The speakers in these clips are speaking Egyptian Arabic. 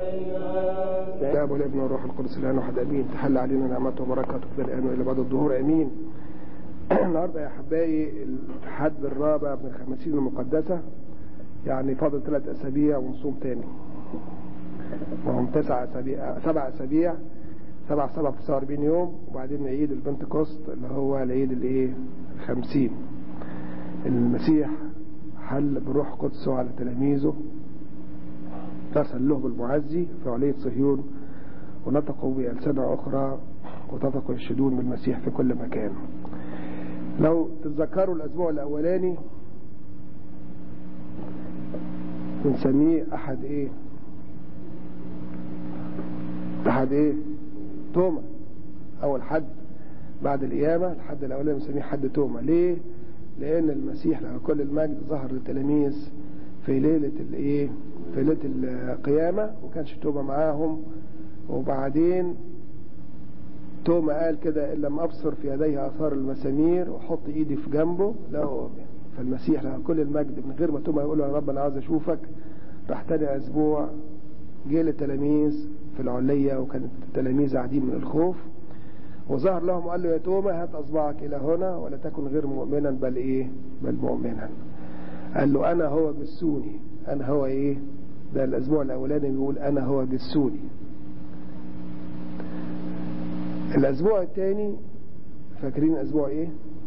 الاب والابن والروح القدس الان واحد امين تحل علينا نعمته وبركاته في الان والى بعد الظهور امين النهارده يا احبائي الحد الرابع من الخمسين المقدسه يعني فاضل ثلاث اسابيع ونصوم تاني وهم تسع اسابيع سبع اسابيع سبع سبع 49 يوم وبعدين عيد البنتكوست اللي هو العيد الايه الخمسين المسيح حل بروح قدسه على تلاميذه ارسل له بالمعزي في علية صهيون ونطقوا بألسنة أخرى وتطقوا يشهدون بالمسيح في كل مكان لو تتذكروا الأسبوع الأولاني بنسميه أحد إيه أحد إيه توما أول حد بعد القيامة الحد الأولاني بنسميه حد توما ليه لأن المسيح له كل المجد ظهر للتلاميذ في ليلة الإيه في ليلة القيامة وكانش توما معاهم وبعدين توما قال كده إن لم أبصر في يديه آثار المسامير وحط إيدي في جنبه لا أؤمن فالمسيح له كل المجد من غير ما توما يقول له يا رب أنا عاوز أشوفك راح تاني أسبوع جه للتلاميذ في العلية وكانت التلاميذ قاعدين من الخوف وظهر لهم وقال له يا توما هات أصبعك إلى هنا ولا تكن غير مؤمنا بل إيه بل مؤمنا قال له أنا هو جسوني أنا هو إيه ده الأسبوع الأولاني بيقول أنا هو جسوني الأسبوع الثاني فاكرين أسبوع إيه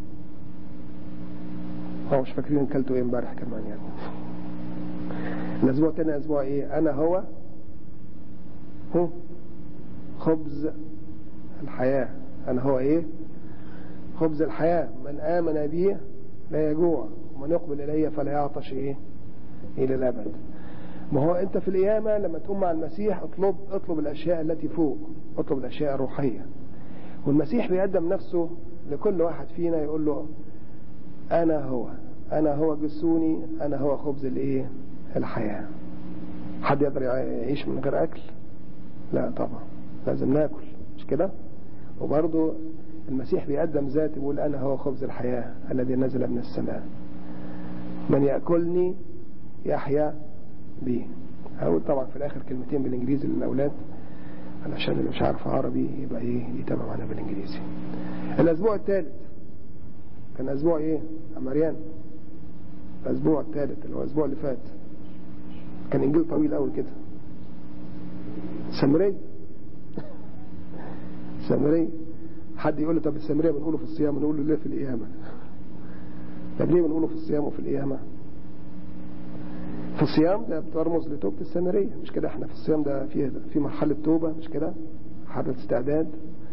هو مش فاكرين كلتوا إيه امبارح كمان يعني الأسبوع الثاني أسبوع إيه أنا هو هو خبز الحياة أنا هو إيه خبز الحياة من آمن بي لا يجوع ومن يقبل إلي فلا يعطش إيه إلى الأبد ما هو أنت في القيامة لما تقوم مع المسيح اطلب اطلب الأشياء التي فوق اطلب الأشياء الروحية والمسيح بيقدم نفسه لكل واحد فينا يقول له أنا هو أنا هو جسوني أنا هو خبز الإيه الحياة حد يقدر يعيش من غير أكل لا طبعا لازم ناكل مش كده وبرضه المسيح بيقدم ذاته بيقول أنا هو خبز الحياة الذي نزل من السماء من يأكلني يحيا بي هقول طبعا في الآخر كلمتين بالإنجليزي للأولاد علشان اللي مش عارف عربي يبقى إيه يتابع معنا بالإنجليزي الأسبوع الثالث كان أسبوع إيه يا مريان الأسبوع الثالث اللي هو الأسبوع اللي فات كان إنجيل طويل قوي كده سامري سامري حد يقول له طب السامرية بنقوله في الصيام بنقوله ليه في القيامة طب ليه بنقوله في الصيام وفي القيامة في الصيام ده بترمز لتوبة السامرية مش كده احنا في الصيام ده في في مرحلة توبة مش كده مرحلة استعداد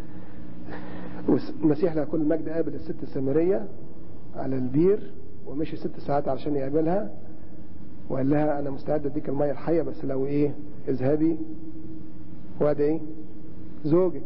والمسيح له كل المجد قابل الست السامرية على البير ومشي ست ساعات علشان يقابلها وقال لها انا مستعد اديك المية الحية بس لو ايه اذهبي وادي ايه زوجك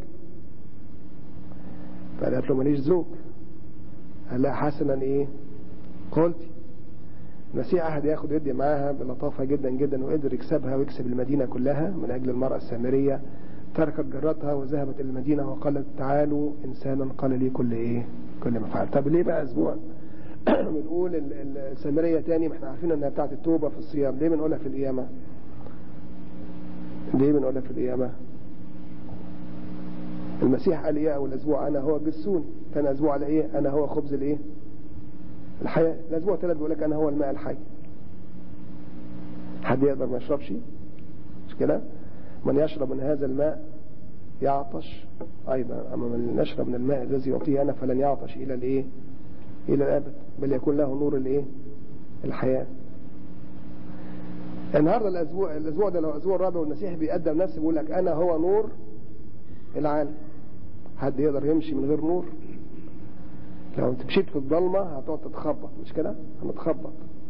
فقالت له ماليش زوج قال لها حسنا ايه قلتي المسيح قعد ياخد يدي معاها بلطافه جدا جدا وقدر يكسبها ويكسب المدينه كلها من اجل المراه السامريه تركت جرتها وذهبت الى المدينه وقالت تعالوا انسانا قال لي كل ايه كل ما فعل طب ليه بقى اسبوع بنقول السامريه تاني ما احنا عارفين انها بتاعت التوبه في الصيام ليه بنقولها في القيامه ليه بنقولها في القيامه المسيح قال ايه اول اسبوع انا هو جسون ثاني اسبوع على ايه انا هو خبز الايه الحياة الاسبوع الثالث بيقول لك انا هو الماء الحي حد يقدر ما يشربش مش كده من يشرب من هذا الماء يعطش ايضا اما من يشرب من الماء الذي يعطيه انا فلن يعطش الى الايه الى الابد بل يكون له نور الايه الحياه النهارده الاسبوع الاسبوع ده لو الاسبوع الرابع والمسيح بيقدم نفسه بيقول لك انا هو نور العالم حد يقدر يمشي من غير نور لو انت مشيت في الضلمة هتقعد تتخبط مش كده هنتخبط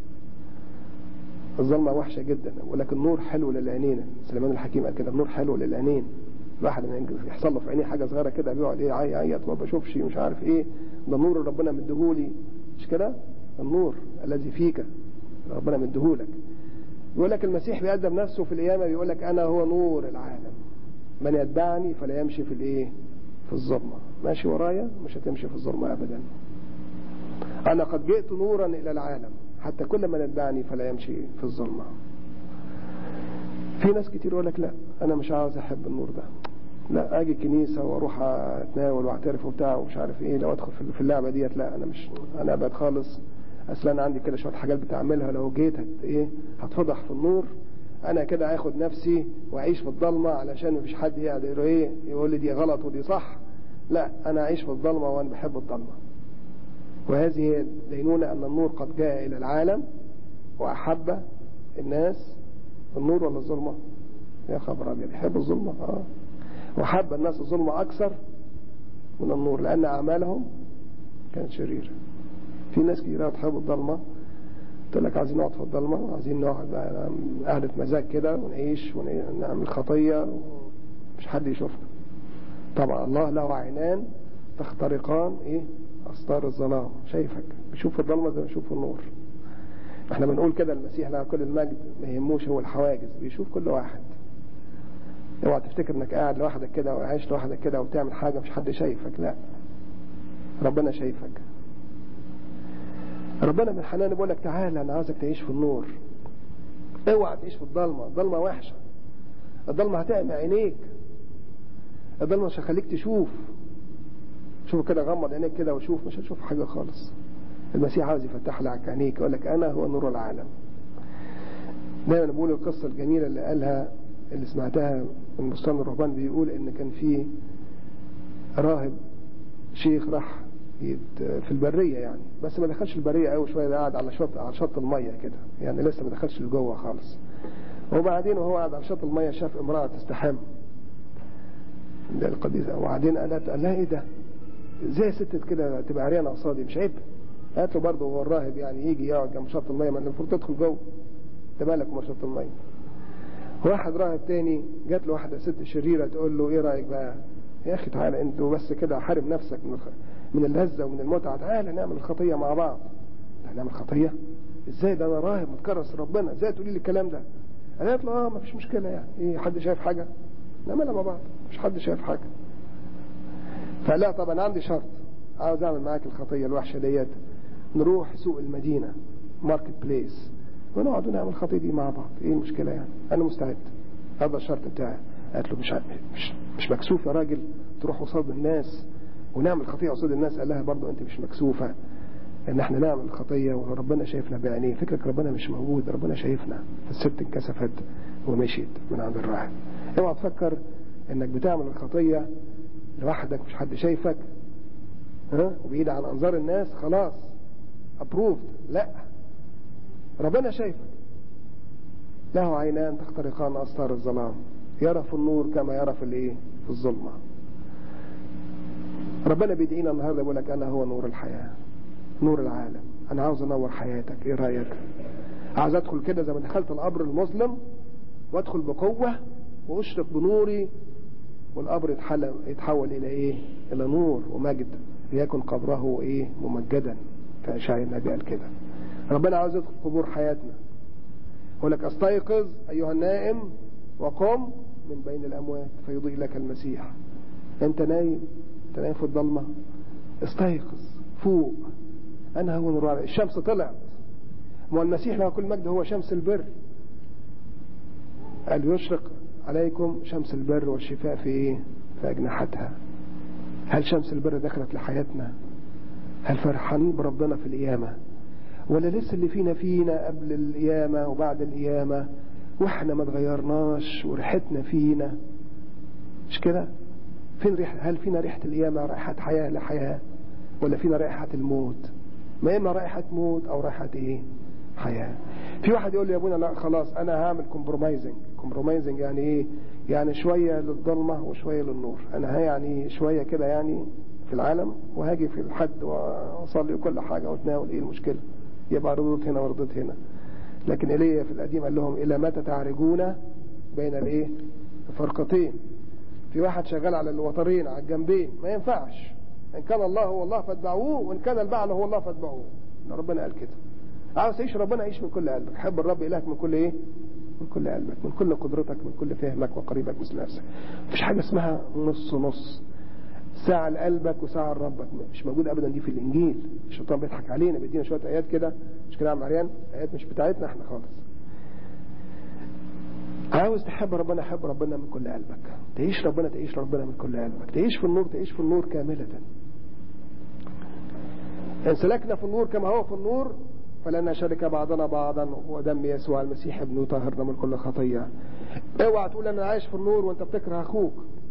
الظلمة وحشة جدا ولكن النور حلو للعينين سليمان الحكيم قال كده النور حلو للعينين الواحد يحصل له في عينيه حاجة صغيرة كده بيقعد ايه يعيط ما بشوفش مش عارف ايه ده النور ربنا مديهولي مش كده النور الذي فيك ربنا مديهولك يقول لك المسيح بيقدم نفسه في القيامة بيقول لك انا هو نور العالم من يتبعني فلا يمشي في الايه في الظلمة ماشي ورايا مش هتمشي في الظلمة ابدا انا قد جئت نورا الى العالم حتى كل من يتبعني فلا يمشي في الظلمة في ناس كتير يقول لك لا انا مش عاوز احب النور ده لا اجي الكنيسه واروح اتناول واعترف وبتاع ومش عارف ايه لو ادخل في اللعبه ديت لا انا مش انا ابعد خالص اصل انا عندي كده شويه حاجات بتعملها لو جيت هت ايه هتفضح في النور انا كده هاخد نفسي واعيش في الضلمه علشان مفيش حد يقدر ايه يقول لي دي غلط ودي صح لا انا اعيش في الضلمه وانا بحب الضلمه وهذه هي دينونة أن النور قد جاء إلى العالم وأحب الناس النور ولا الظلمة يا خبر أبيض يحب الظلمة آه وحب الناس الظلمة أكثر من النور لأن أعمالهم كانت شريرة في ناس كتير تحب الضلمة تقول لك عايزين نقعد في الضلمة وعايزين نقعد قعدة مزاج كده ونعيش ونعمل خطية مش حد يشوفنا طبعا الله له عينان تخترقان ايه أستار الظلام شايفك بيشوف الظلمة زي ما بيشوف النور احنا بنقول كده المسيح له كل المجد ما يهموش هو الحواجز بيشوف كل واحد اوعى تفتكر انك قاعد لوحدك كده وعايش لوحدك كده وبتعمل حاجة مش حد شايفك لا ربنا شايفك ربنا من حنانه بيقول لك تعالى انا عاوزك تعيش في النور اوعى تعيش في الضلمة الضلمة وحشة الضلمة هتعمي عينيك الضلمة مش هخليك تشوف شوف كده غمض عينيك كده وشوف مش هتشوف حاجة خالص المسيح عاوز يفتح لك عينيك يقول لك أنا هو نور العالم دايما بقول القصة الجميلة اللي قالها اللي سمعتها من بستان الرهبان بيقول إن كان في راهب شيخ راح في البرية يعني بس ما دخلش البرية قوي شوية ده قاعد على شط على شط المية كده يعني لسه ما دخلش لجوه خالص وبعدين وهو قاعد على شط المية شاف امرأة تستحم ده القديسة وبعدين قالت قال لها ايه ده زي ست كده تبقى عريانه قصادي مش عيب قالت له برضه هو الراهب يعني يجي يقعد جنب شط الميه ما المفروض تدخل جوه انت مالك وما شط الميه واحد راهب تاني جات له واحده ست شريره تقول له ايه رايك بقى يا اخي تعالى انت بس كده حارب نفسك من الخ... من اللذه ومن المتعه تعالى نعمل الخطيه مع بعض نعمل خطيه ازاي ده انا راهب متكرس ربنا ازاي تقولي لي الكلام ده قالت له اه ما فيش مشكله يعني ايه حد شايف حاجه نعملها مع بعض مش حد شايف حاجه فلا طبعا عندي شرط عاوز اعمل معاك الخطية الوحشة ديت نروح سوق المدينة ماركت بليس ونقعد ونعمل الخطية دي مع بعض ايه المشكلة يعني انا مستعد هذا الشرط بتاعي قالت له مش مش مش مكسوف يا راجل تروح قصاد الناس ونعمل خطية قصاد الناس قال لها برضه انت مش مكسوفة ان احنا نعمل الخطية وربنا شايفنا بعينيه فكرك ربنا مش موجود ربنا شايفنا فالست انكسفت ومشيت من عند الراهب اوعى تفكر انك بتعمل الخطية لوحدك مش حد شايفك ها وبعيد عن انظار الناس خلاص ابروفد لا ربنا شايفك له عينان تخترقان استار الظلام يرى في النور كما يرى في الايه في الظلمه ربنا بيدعينا النهارده بيقول لك انا هو نور الحياه نور العالم انا عاوز انور حياتك ايه رايك عاوز ادخل كده زي ما دخلت القبر المظلم وادخل بقوه واشرق بنوري والقبر يتحول, يتحول الى ايه الى نور ومجد ليكن قبره ايه ممجدا كاشعياء النبي قال كده ربنا عاوز يدخل قبور حياتنا يقول لك استيقظ ايها النائم وقم من بين الاموات فيضيء لك المسيح انت نايم انت نايم في الضلمه استيقظ فوق انا هو نور الشمس طلعت ما المسيح له كل مجد هو شمس البر قال يشرق عليكم شمس البر والشفاء في ايه في اجنحتها هل شمس البر دخلت لحياتنا هل فرحانين بربنا في القيامة ولا لسه اللي فينا فينا قبل القيامة وبعد القيامة واحنا ما اتغيرناش وريحتنا فينا مش كده فين ريحة هل فينا ريحة القيامة رائحة حياة لحياة ولا فينا رائحة الموت ما إما رائحة موت أو رائحة إيه حياة في واحد يقول لي يا ابونا لا خلاص أنا هعمل كومبرومايزنج كومبرومايزنج يعني إيه يعني شوية للظلمة وشوية للنور أنا يعني شوية كده يعني في العالم وهاجي في الحد وأصلي وكل حاجة وأتناول إيه المشكلة يبقى رضيت هنا ورضيت هنا لكن إليه في القديم قال لهم إلى متى تعرجون بين الإيه الفرقتين في واحد شغال على الوترين على الجنبين ما ينفعش إن كان الله هو الله فاتبعوه وإن كان البعل هو الله فاتبعوه ربنا قال كده عاوز تعيش ربنا عيش من كل قلبك حب الرب إلهك من كل إيه من كل قلبك من كل قدرتك من كل فهمك وقريبك مثل نفسك مفيش حاجة اسمها نص نص ساعة لقلبك وساعة لربك مش موجودة أبدا دي في الإنجيل الشيطان بيضحك علينا بيدينا شوية آيات كده مش كده يا عم عريان آيات مش بتاعتنا احنا خالص عاوز تحب ربنا حب ربنا من كل قلبك تعيش ربنا تعيش ربنا من كل قلبك تعيش في النور تعيش في النور كاملة إن سلكنا في النور كما هو في النور فلن نشارك بعضنا بعضا ودم يسوع المسيح ابنه طهرنا من كل خطية اوعى تقول انا عايش في النور وانت بتكره اخوك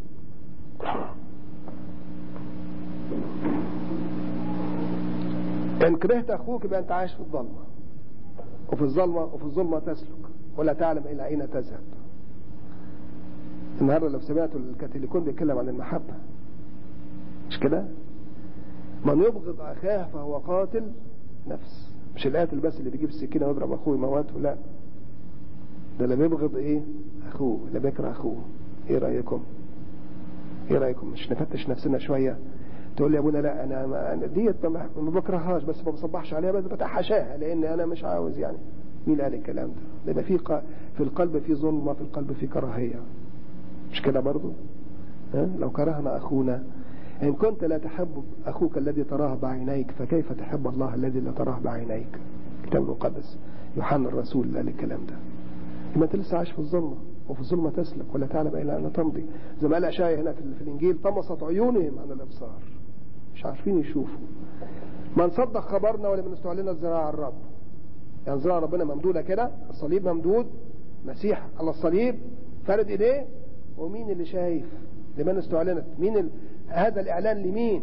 ان كرهت اخوك يبقى انت عايش في الظلمة وفي الظلمة وفي الظلمة تسلك ولا تعلم الى اين تذهب النهارده لو سمعتوا الكاثوليكون بيتكلم عن المحبة مش كده من يبغض اخاه فهو قاتل نفس مش القاتل بس اللي بيجيب السكينة ويضرب اخوه يموته لا ده اللي بيبغض ايه اخوه اللي بيكره اخوه ايه رايكم ايه رايكم مش نفتش نفسنا شويه تقول لي يا ابونا لا انا ما ديت ما بكرههاش بس ما بصبحش عليها بس بتحاشاها لان انا مش عاوز يعني مين قال الكلام ده ده في في القلب في ظلمه في القلب في كراهيه مش كده برضه ها لو كرهنا اخونا ان كنت لا تحب اخوك الذي تراه بعينيك فكيف تحب الله الذي لا تراه بعينيك الكتاب المقدس يوحنا الرسول قال الكلام ده يبقى انت لسه عايش في الظلمه وفي الظلمه تسلك ولا تعلم الا ان تمضي زي ما قال اشعيا هنا في الانجيل طمست عيونهم عن الابصار مش عارفين يشوفوا من صدق خبرنا ولم نستعلن الزراعه الرب يعني زراعه ربنا ممدوده كده الصليب ممدود مسيح على الصليب فارد ايديه ومين اللي شايف لمن استعلنت مين ال... هذا الاعلان لمين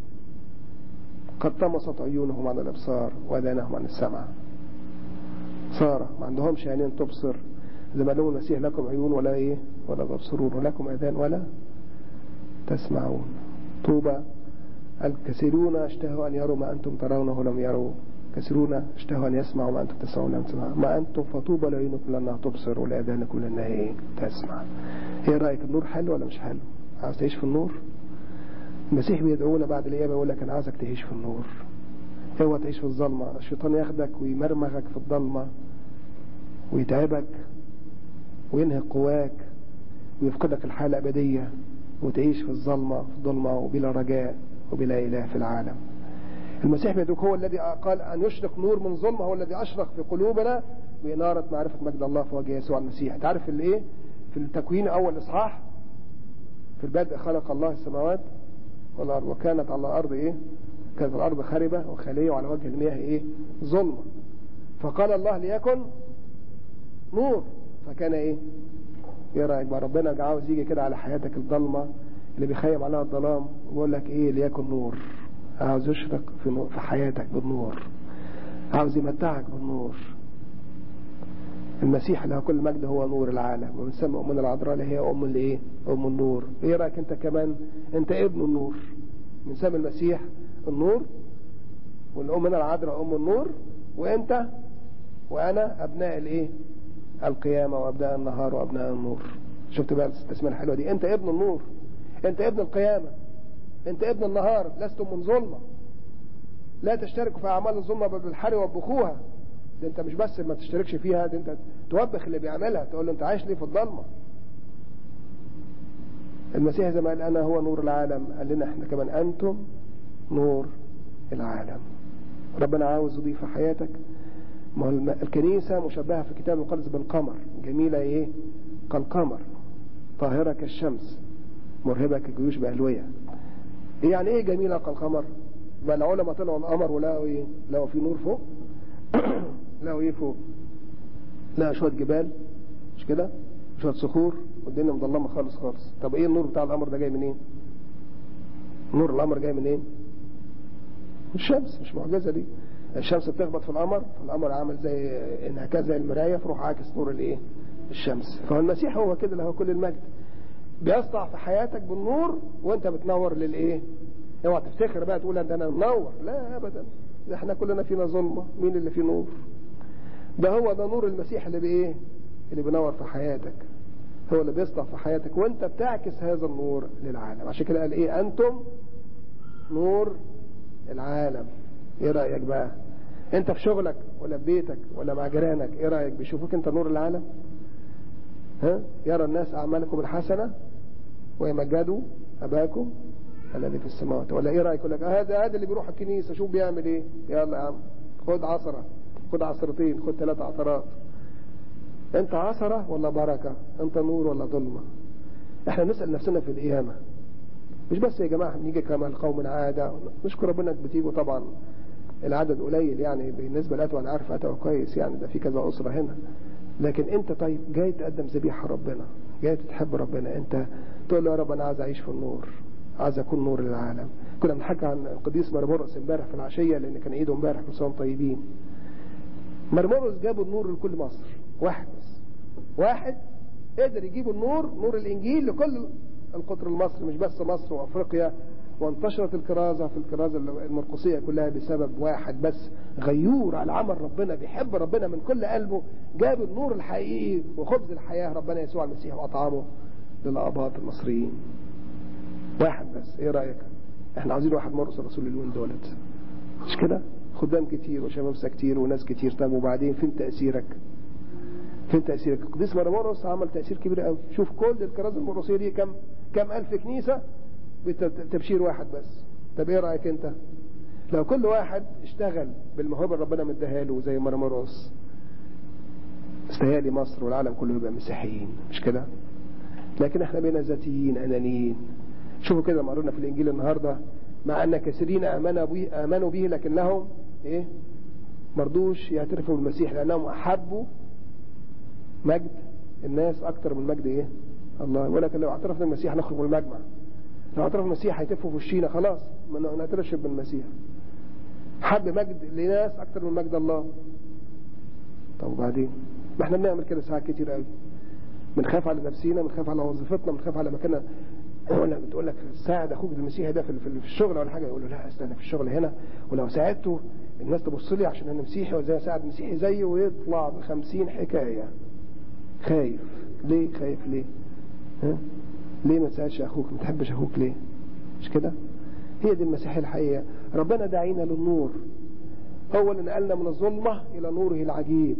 قد طمست عيونهم عن الابصار واذانهم عن السمع سارة ما عندهمش عينين تبصر زي ما لهم المسيح لكم عيون ولا ايه ولا تبصرون ولكم اذان ولا تسمعون طوبى الكثيرون اشتهوا ان يروا ما انتم ترونه لم يروا كثيرون اشتهوا ان يسمعوا ما انتم تسمعون لم تسمعوا ما انتم فطوبى لعيونكم لانها تبصر ولاذانكم لانها ايه تسمع ايه رايك النور حلو ولا مش حلو عاوز تعيش في النور المسيح بيدعونا بعد الإجابة يقول لك أنا عايزك تعيش في النور اوعى تعيش في الظلمة الشيطان ياخدك ويمرمغك في الظلمة ويتعبك وينهي قواك ويفقدك الحالة الأبدية وتعيش في الظلمة في الظلمة وبلا رجاء وبلا إله في العالم المسيح بيدعوك هو الذي قال أن يشرق نور من ظلمة هو الذي أشرق في قلوبنا بإنارة معرفة مجد الله في وجه يسوع المسيح تعرف الإيه في التكوين أول إصحاح في البدء خلق الله السماوات والأرض وكانت على الأرض إيه كانت الأرض خربة وخالية وعلى وجه المياه إيه ظلمة فقال الله ليكن نور فكان إيه ايه رايك بقى ربنا عاوز يجي كده على حياتك الضلمه اللي بيخيم عليها الظلام ويقول لك ايه ليكن نور عاوز يشرق في نور في حياتك بالنور عاوز يمتعك بالنور المسيح له كل مجد هو نور العالم وبنسمى امنا العذراء اللي هي ام الايه ام النور ايه رايك انت كمان انت ابن النور بنسمي المسيح النور والامنا العذراء ام النور وانت وانا ابناء الايه القيامة وأبناء النهار وأبناء النور شفت بقى التسمية الحلوة دي أنت ابن النور أنت ابن القيامة أنت ابن النهار لستم من ظلمة لا تشتركوا في أعمال الظلمة بالحر وبخوها ده أنت مش بس ما تشتركش فيها ده أنت توبخ اللي بيعملها تقول له أنت عايش ليه في الظلمة المسيح زي ما قال أنا هو نور العالم قال لنا احنا كمان أنتم نور العالم ربنا عاوز يضيف في حياتك ما هو الكنيسة مشبهة في الكتاب المقدس بالقمر جميلة ايه كالقمر طاهرة كالشمس مرهبة كالجيوش بألوية إيه يعني ايه جميلة كالقمر بقى العلماء طلعوا القمر ولقوا ايه لقوا في نور فوق لقوا ايه فوق لقوا شوية جبال مش كده شوية صخور والدنيا مظلمة خالص خالص طب ايه النور بتاع القمر ده جاي منين نور القمر جاي منين الشمس مش معجزة دي الشمس بتخبط في القمر فالقمر عامل زي انعكاس زي المرايه فروح عاكس نور الايه الشمس فالمسيح هو كده له كل المجد بيسطع في حياتك بالنور وانت بتنور للايه اوعى تفتخر بقى تقول ده انا منور لا ابدا ده احنا كلنا فينا ظلمه مين اللي فيه نور ده هو ده نور المسيح اللي بايه اللي بينور في حياتك هو اللي بيسطع في حياتك وانت بتعكس هذا النور للعالم عشان كده قال ايه انتم نور العالم ايه رايك بقى انت في شغلك ولا في بيتك ولا مع جيرانك ايه رايك بيشوفوك انت نور العالم ها يرى الناس اعمالكم الحسنه ويمجدوا اباكم الذي في السماوات ولا ايه رايك يقول لك هذا هذا اللي بيروح الكنيسه شوف بيعمل ايه يلا يا عم خد عصره خد عصرتين خد ثلاث عطرات انت عثرة ولا بركة انت نور ولا ظلمة احنا نسأل نفسنا في القيامة مش بس يا جماعة بنيجي كما القوم عادة نشكر ربنا انك بتيجوا طبعا العدد قليل يعني بالنسبة لأتوا أنا عارف أتوا كويس يعني ده في كذا أسرة هنا لكن أنت طيب جاي تقدم ذبيحة ربنا جاي تحب ربنا أنت تقول له يا رب أنا عايز أعيش في النور عايز أكون نور للعالم كنا بنحكي عن القديس مرمرقس امبارح في العشية لأن كان عيده امبارح كل سنة طيبين مرمرقس جابوا النور لكل مصر واحد بس واحد قدر يجيب النور نور الإنجيل لكل القطر المصري مش بس مصر وأفريقيا وانتشرت الكرازة في الكرازة المرقصية كلها بسبب واحد بس غيور على عمل ربنا بيحب ربنا من كل قلبه جاب النور الحقيقي وخبز الحياة ربنا يسوع المسيح وأطعامه للأباط المصريين واحد بس ايه رأيك احنا عايزين واحد مرقص الرسول اليومين دولت مش كده خدام كتير وشمامسة كتير وناس كتير طب وبعدين فين تأثيرك فين تأثيرك القديس مرمرقس عمل تأثير كبير قوي شوف كل الكرازة المرقصية دي كم كم ألف كنيسة بتبشير واحد بس طب ايه رأيك انت لو كل واحد اشتغل بالموهبة اللي ربنا مديها له زي مرمرقس استهالي مصر والعالم كله يبقى مسيحيين مش كده لكن احنا بينا ذاتيين انانيين شوفوا كده لما قرينا في الانجيل النهارده مع ان كثيرين امنوا به امنوا به لكن لهم ايه مرضوش يعترفوا بالمسيح لانهم احبوا مجد الناس اكتر من مجد ايه الله ولكن لو اعترفنا بالمسيح نخرج من المجمع لو اعترف المسيح هيتفوا في وشينا خلاص ما نعترفش بالمسيح حب مجد لناس اكتر من مجد الله طب وبعدين ما احنا بنعمل كده ساعات كتير قوي بنخاف على نفسينا بنخاف على وظيفتنا بنخاف على مكاننا يقول لك بتقول لك ساعد اخوك المسيحي ده في في الشغل ولا حاجه يقول له لا استنى في الشغل هنا ولو ساعدته الناس تبص لي عشان انا مسيحي وزي ساعد مسيحي زيه ويطلع ب 50 حكايه خايف ليه خايف ليه ها ليه ما تساعدش اخوك ما تحبش اخوك ليه مش كده هي دي المسيحيه الحقيقيه ربنا داعينا للنور هو اللي نقلنا من الظلمه الى نوره العجيب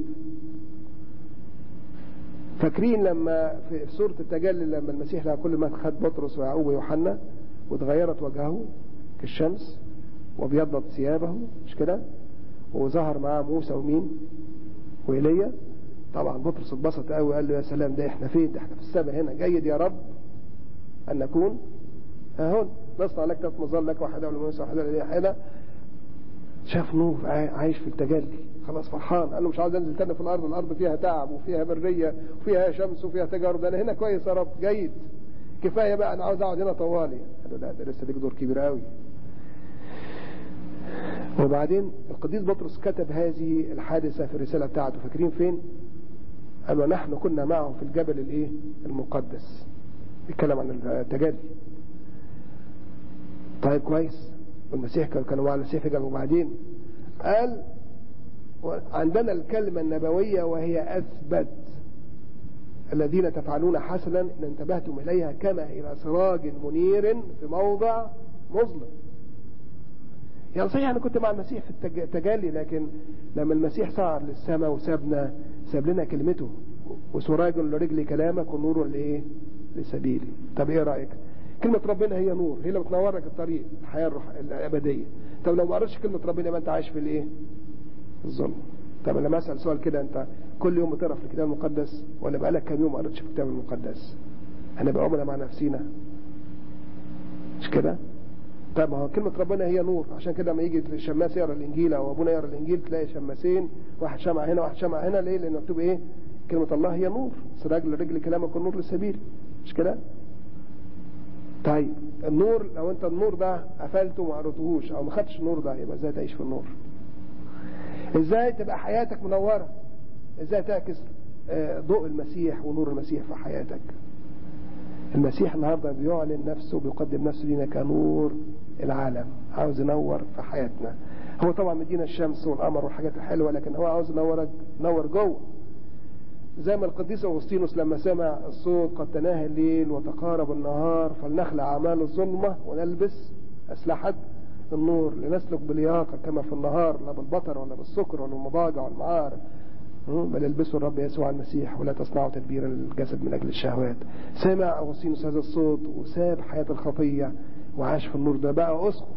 فاكرين لما في سورة التجلي لما المسيح لها كل ما خد بطرس ويعقوب ويوحنا وتغيرت وجهه كالشمس وابيضت ثيابه مش كده وظهر معاه موسى ومين وإيليا طبعا بطرس اتبسط قوي قال له يا سلام ده احنا فين ده احنا في السماء هنا جيد يا رب أن نكون ها هون نصنع لك ثلاث مظل لك واحدة ولموسى واحدة لإيليا شاف نور عايش في التجلي خلاص فرحان قال له مش عاوز انزل تاني في الارض الارض فيها تعب وفيها بريه وفيها شمس وفيها تجارب انا هنا كويس يا رب جيد كفايه بقى انا عاوز اقعد هنا طوالي قال له لا ده لسه ليك دور كبير قوي وبعدين القديس بطرس كتب هذه الحادثه في الرساله بتاعته فاكرين فين قال ونحن كنا معه في الجبل الايه المقدس بيتكلم عن التجلي طيب كويس والمسيح كانوا مع المسيح في جبل وبعدين قال عندنا الكلمة النبوية وهي أثبت الذين تفعلون حسنا إن انتبهتم إليها كما إلى سراج منير في موضع مظلم يعني صحيح أنا كنت مع المسيح في التجلي لكن لما المسيح صعد للسماء وسابنا ساب لنا كلمته وسراج لرجل كلامك ونور لإيه لسبيلي طب إيه رأيك كلمة ربنا هي نور هي اللي بتنور لك الطريق الحياة الروح الأبدية طب لو ما قريتش كلمة ربنا يبقى أنت عايش في الإيه الظلم طب لما اسال سؤال كده انت كل يوم بتقرا في الكتاب المقدس ولا بقالك كام يوم ما قريتش في الكتاب المقدس هنبقى عملاء مع نفسينا مش كده طيب ما هو كلمة ربنا هي نور عشان كده لما يجي الشماس يقرا الانجيل او ابونا يقرا الانجيل تلاقي شماسين واحد شمع هنا واحد شمع هنا ليه؟ لان مكتوب ايه؟ كلمة الله هي نور سراج لرجل كلامك والنور للسبيل مش كده؟ طيب النور لو انت النور ده قفلته وما قريتهوش او ما خدتش النور ده يبقى ازاي تعيش في النور؟ ازاي تبقى حياتك منورة ازاي تعكس ضوء المسيح ونور المسيح في حياتك المسيح النهاردة بيعلن نفسه بيقدم نفسه لنا كنور العالم عاوز ينور في حياتنا هو طبعا مدينا الشمس والقمر والحاجات الحلوة لكن هو عاوز ينور نور جوه زي ما القديس أغسطينوس لما سمع الصوت قد تناهى الليل وتقارب النهار فلنخلع أعمال الظلمة ونلبس أسلحة النور لنسلك بلياقة كما في النهار لا بالبطر ولا بالسكر ولا المضاجع والمعارف بل البسوا الرب يسوع المسيح ولا تصنعوا تدبير الجسد من أجل الشهوات سمع أغسطينوس هذا الصوت وساب حياة الخطية وعاش في النور ده بقى أسقف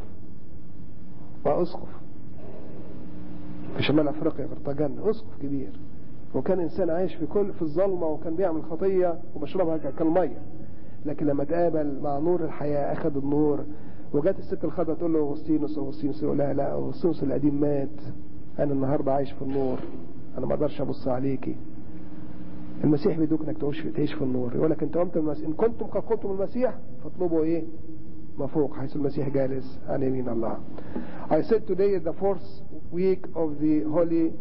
بقى أسقف في شمال أفريقيا في ارتجان أسقف كبير وكان إنسان عايش في كل في الظلمة وكان بيعمل خطية وبشربها كالمية لكن لما تقابل مع نور الحياة أخذ النور وجات الست الخضراء تقول له أغسطينوس أغسطينوس يقول لا لا أغسطينوس القديم مات أنا النهاردة عايش في النور أنا ما أقدرش أبص عليكي المسيح بيدوك انك تعيش في, تعيش في النور يقول لك انت قمت المسيح ان كنتم قد قمتم المسيح فاطلبوا ايه ما فوق حيث المسيح جالس عن يمين الله I said today is the fourth week of the holy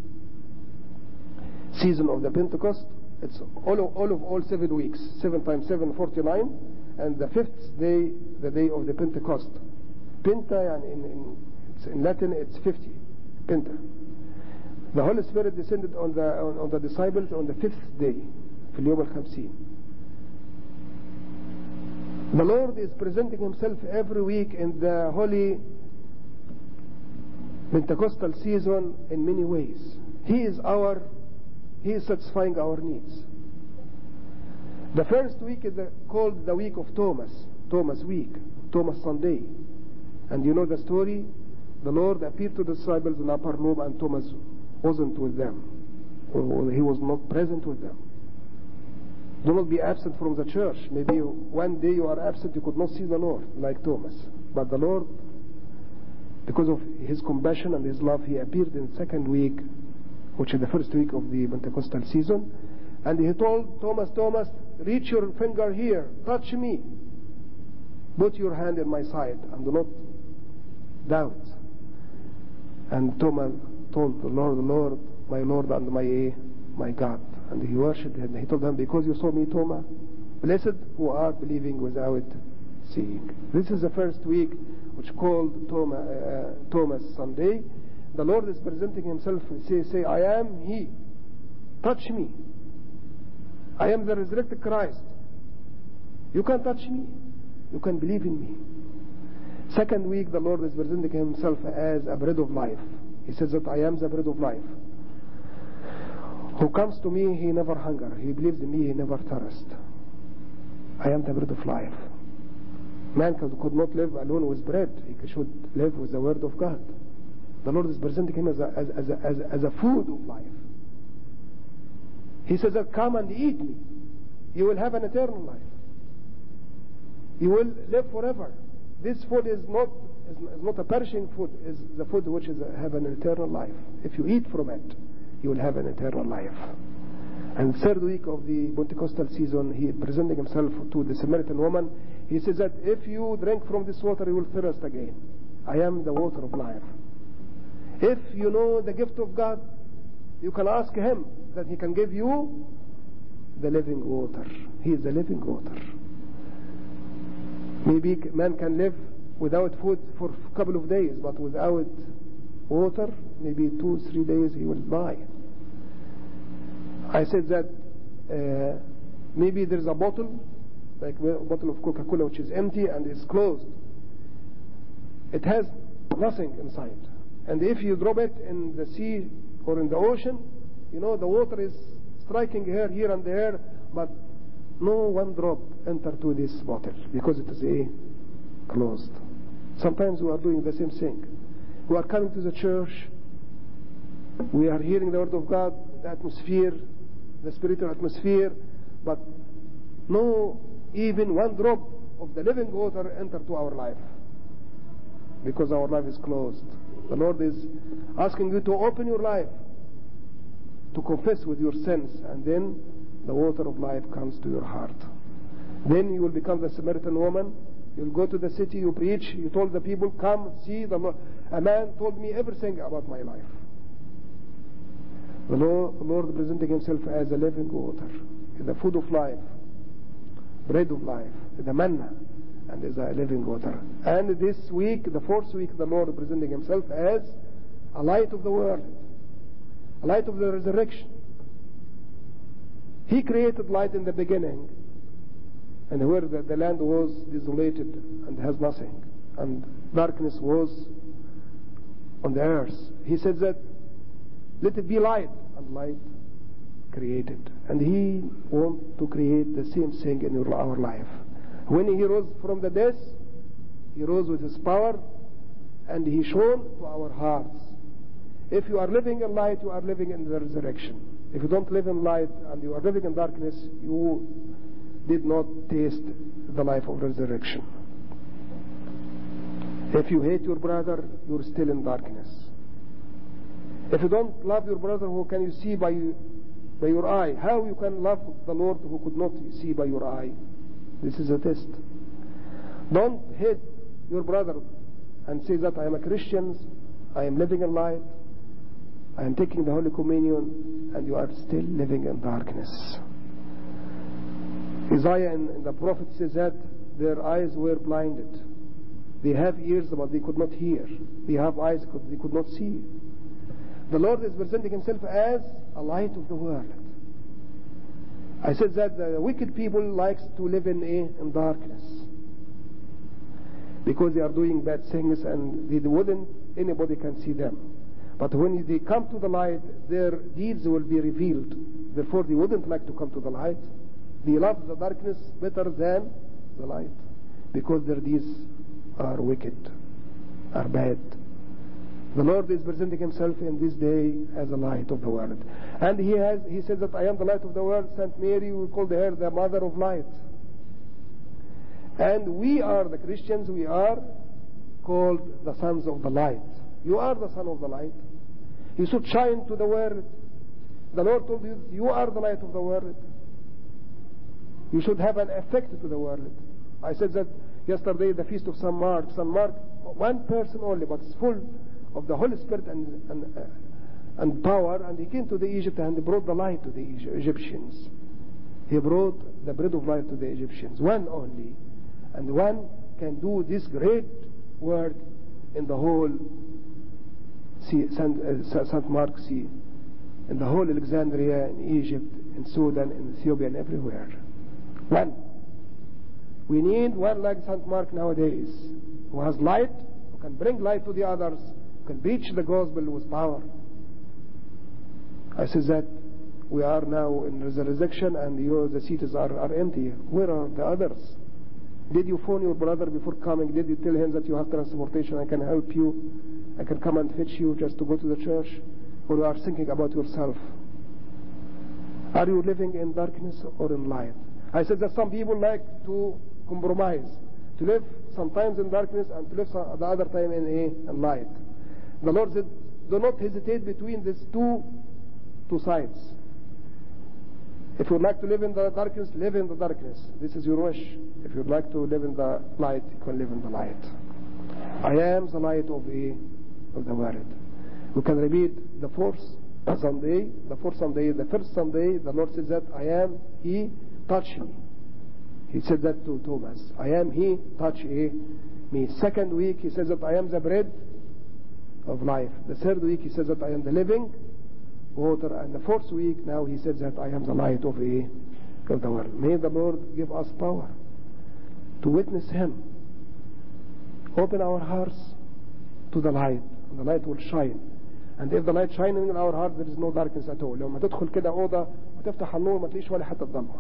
season of the Pentecost it's all of all, of all seven weeks seven times seven forty nine and the fifth day the day of the Pentecost Penta يعني in, in, it's in Latin it's 50 Penta The Holy Spirit descended on the, on, on the disciples on the fifth day في اليوم الخمسين The Lord is presenting himself every week in the holy Pentecostal season in many ways. He is our, He is satisfying our needs. The first week is the, called the week of Thomas, Thomas week, Thomas Sunday. And you know the story? The Lord appeared to the disciples in upper room and Thomas wasn't with them. Or he was not present with them. Do not be absent from the church. Maybe one day you are absent, you could not see the Lord, like Thomas. But the Lord, because of his compassion and his love, he appeared in the second week, which is the first week of the Pentecostal season. And he told Thomas, Thomas, reach your finger here, touch me. Put your hand in my side and do not doubt. And Thomas told the Lord, Lord, my Lord and my, my God. And he worshipped him. He told him, because you saw me, Thomas, blessed who are believing without seeing. This is the first week which called Thomas, uh, Thomas Sunday. The Lord is presenting himself. Say, say, I am he. Touch me. I am the resurrected Christ. You can touch me. You can believe in me. Second week, the Lord is presenting himself as a bread of life. He says that I am the bread of life. Who comes to me, he never hunger. He believes in me, he never thirst. I am the bread of life. Man could not live alone with bread. He should live with the word of God. The Lord is presenting him as a, as, as, as, as a food of life. He says that come and eat me. You will have an eternal life. You will live forever. This food is not is, is not a perishing food. Is the food which is have an eternal life. If you eat from it, you will have an eternal life. And third week of the Pentecostal season, he presenting himself to the Samaritan woman. He says that if you drink from this water, you will thirst again. I am the water of life. If you know the gift of God, you can ask him that he can give you the living water. He is the living water. Maybe man can live without food for a couple of days, but without water, maybe two, three days he will die. I said that uh, maybe there's a bottle, like a bottle of Coca-Cola which is empty and is closed. It has nothing inside. And if you drop it in the sea or in the ocean, you know, the water is striking here, here and there, but no one drop enter to this bottle because it is a closed. Sometimes we are doing the same thing. We are coming to the church, we are hearing the word of God, the atmosphere, the spiritual atmosphere, but no even one drop of the living water enter to our life because our life is closed. The Lord is asking you to open your life to confess with your sins and then the water of life comes to your heart. Then you will become the Samaritan woman. You'll go to the city, you preach, you told the people, come, see, the Lord. a man told me everything about my life. The Lord, the Lord presenting himself as a living water, the food of life, bread of life, the manna, and is a living water. And this week, the fourth week, the Lord presenting himself as a light of the world, a light of the resurrection. He created light in the beginning, and where the, the land was desolated and has nothing, and darkness was on the earth. He said that, let it be light, and light created. And He wants to create the same thing in our life. When He rose from the dead, He rose with His power, and He shone to our hearts. If you are living in light, you are living in the resurrection. If you don't live in light and you are living in darkness, you did not taste the life of resurrection. If you hate your brother, you're still in darkness. If you don't love your brother, who can you see by, by your eye? How you can love the Lord who could not see by your eye? This is a test. Don't hate your brother and say that I am a Christian, I am living in light, I am taking the Holy Communion, and you are still living in darkness. Isaiah and the prophet says that their eyes were blinded. They have ears, but they could not hear. They have eyes, but they could not see. The Lord is presenting himself as a light of the world. I said that the wicked people likes to live in, a, in darkness because they are doing bad things and they wouldn't anybody can see them. But when they come to the light, their deeds will be revealed. Therefore, they wouldn't like to come to the light. They love the darkness better than the light because their deeds are wicked, are bad. The Lord is presenting himself in this day as a light of the world. And he has he says that I am the light of the world. Saint Mary, we call her the mother of light. And we are the Christians, we are called the sons of the light. You are the son of the light. You should shine to the world. The Lord told you, you are the light of the world. You should have an effect to the world. I said that yesterday, the feast of St. Mark. St. Mark, one person only, but it's full of the Holy Spirit and, and, uh, and power. And he came to the Egypt and he brought the light to the Egyptians. He brought the bread of life to the Egyptians. One only. And one can do this great work in the whole sea, Saint, uh, Saint Mark Sea, in the whole Alexandria, in Egypt, in Sudan, in Ethiopia, and everywhere. One. We need one like Saint Mark nowadays, who has light, who can bring light to the others, who can preach the gospel with power. I say that we are now in resurrection and you the seats are, are empty. Where are the others? Did you phone your brother before coming? Did you tell him that you have transportation? I can help you. I can come and fetch you just to go to the church? Or you are thinking about yourself? Are you living in darkness or in light? I said that some people like to compromise, to live sometimes in darkness and to live the other time in, a, in light. The Lord said, do not hesitate between these two, two sides. If you would like to live in the darkness, live in the darkness. This is your wish. If you'd like to live in the light, you can live in the light. I am the light of, a, of the world. We can repeat the fourth Sunday, the fourth Sunday, the first Sunday, the Lord says that I am, He, touch me. He said that to Thomas. I am He, touch a, me. Second week, He says that I am the bread of life. The third week, He says that I am the living water. And the fourth week, now He says that I am the light of, a, of the world. May the Lord give us power to witness Him. Open our hearts to the light, and the light will shine. And if the light shining in our heart, there is no darkness at all. لما تدخل كده أوضة وتفتح النور ما تلاقيش ولا حتة ضلمة.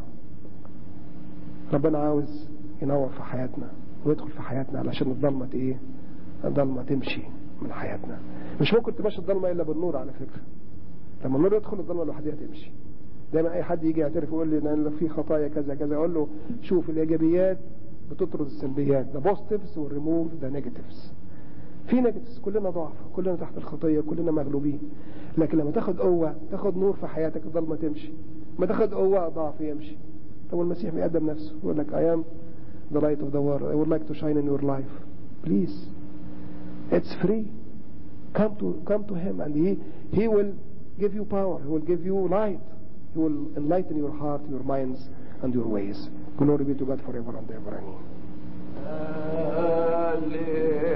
ربنا عاوز ينور في حياتنا ويدخل في حياتنا علشان الضلمة ايه؟ الضلمة تمشي من حياتنا. مش ممكن تمشي الضلمة إلا بالنور على فكرة. لما النور يدخل الضلمة لوحدها تمشي. دايما أي حد يجي يعترف يقول لي أنا في خطايا كذا كذا أقول له شوف الإيجابيات بتطرد السلبيات the positives will remove the negatives في نيجاتيفز كلنا ضعف كلنا تحت الخطيه كلنا مغلوبين لكن لما تاخد قوه تاخد نور في حياتك الضلمه تمشي ما تاخد قوه ضعف يمشي طب المسيح بيقدم نفسه يقول لك I am the light of the world I would like to shine in your life please it's free come to come to him and he he will give you power he will give you light he will enlighten your heart your minds and your ways glory be to God forever and ever amen Hallelujah.